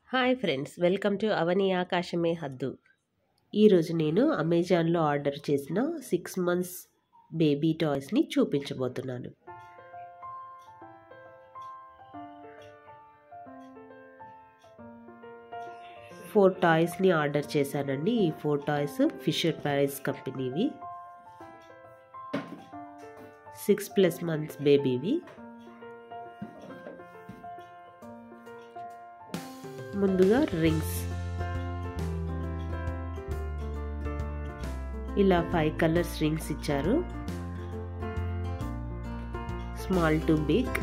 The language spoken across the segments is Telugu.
hi friends welcome to Avani ఆకాశమే హద్దు ఈరోజు నేను అమెజాన్లో ఆర్డర్ చేసిన సిక్స్ మంత్స్ బేబీ టాయ్స్ని చూపించబోతున్నాను ఫోర్ టాయ్స్ని ఆర్డర్ చేశానండి ఈ ఫోర్ టాయ్స్ ఫిషర్ ప్రైస్ కంపెనీవి సిక్స్ ప్లస్ మంత్స్ బేబీవి ముందుగా రింగ్స్ ఇలా ఫైవ్ కలర్స్ రింగ్స్ ఇచ్చారు స్మాల్ టు బిగ్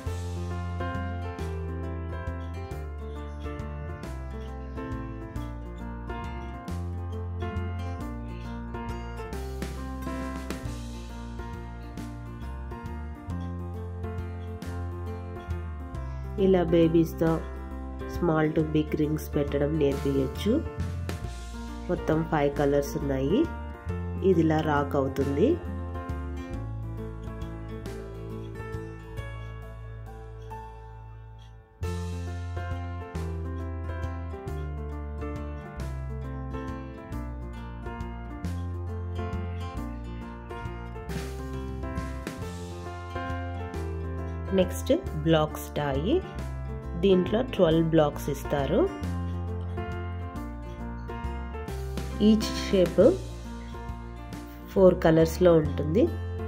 ఇలా బేబీస్తో స్మాల్ టు బిగ్ రింగ్స్ పెట్టడం నేర్పించచ్చు మొత్తం ఫైవ్ కలర్స్ ఉన్నాయి ఇది ఇలా రాక్ అవుతుంది నెక్స్ట్ బ్లాక్స్ టాయి దీంట్లో ట్వెల్వ్ బ్లాక్స్ ఇస్తారు ఈచ్ షేప్ ఫోర్ కలర్స్లో ఉంటుంది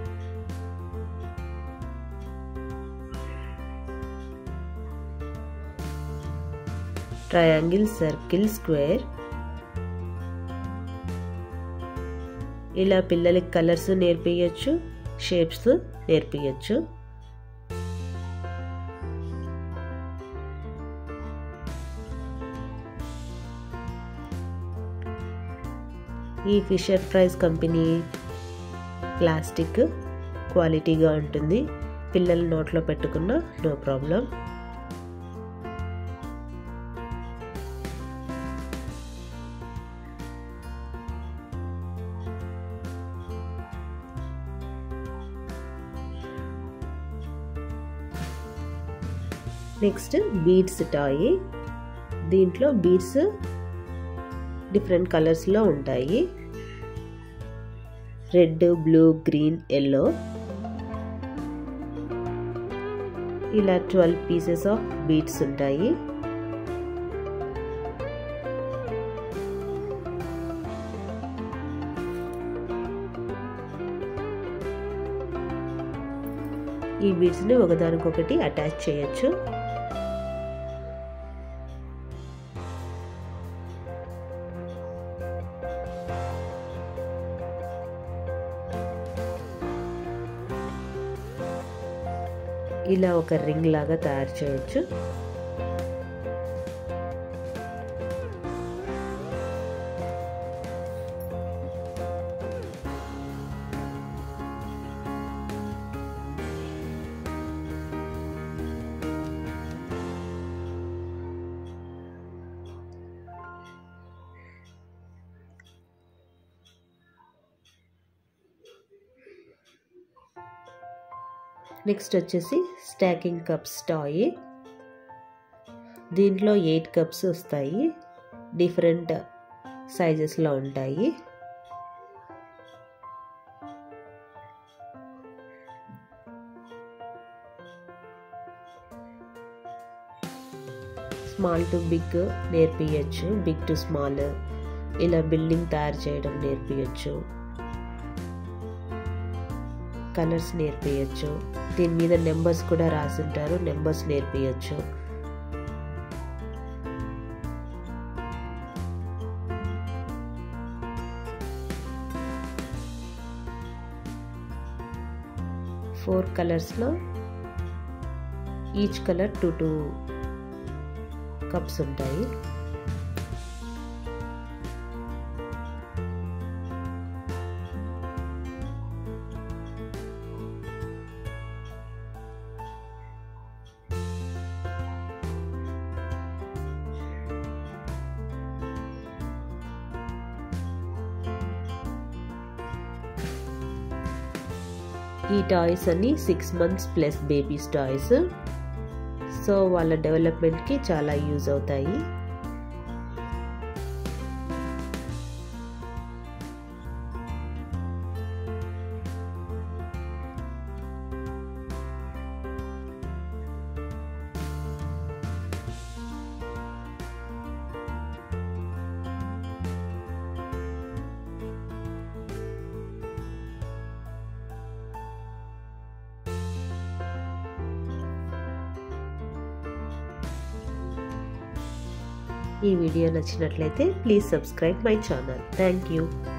ట్రయాంగిల్ సర్కిల్ స్క్వేర్ ఇలా పిల్లలకి కలర్స్ నేర్పించచ్చు షేప్స్ నేర్పించచ్చు ఈ ఫిషర్ ప్రైస్ కంపెనీ ప్లాస్టిక్ క్వాలిటీగా ఉంటుంది పిల్లల నోట్లో పెట్టుకున్న no problem next beads toy దీంట్లో బీడ్స్ డిఫరెంట్ కలర్స్లో ఉంటాయి రెడ్ బ్లూ గ్రీన్ ఎల్లో ఇలా ట్వెల్వ్ పీసెస్ ఆఫ్ బీట్స్ ఉంటాయి ఈ బీడ్స్ని ఒకదానికొకటి అటాచ్ చేయొచ్చు ఇలా ఒక రింగ్ లాగా తయారు చేయొచ్చు నెక్స్ట్ వచ్చేసి స్టాకింగ్ కప్స్ టాయ్ దీంట్లో ఎయిట్ కప్స్ వస్తాయి డిఫరెంట్ సైజెస్లో ఉంటాయి స్మాల్ టు బిగ్ నేర్పించచ్చు బిగ్ టు స్మాల్ ఇలా బిల్డింగ్ తయారు చేయడం నేర్పించచ్చు కలర్స్ నేర్పించచ్చు దీని మీద నెంబర్స్ కూడా రాసింటారు నెంబర్స్ నేర్పించచ్చు ఫోర్ కలర్స్లో each colour two two cups ఉంటాయి ఈ టాయ్స్ అన్ని six months plus babies toys so వాళ్ళ డెవలప్మెంట్కి చాలా యూజ్ అవుతాయి ఈ వీడియో నచ్చినట్లయితే please subscribe my channel thank you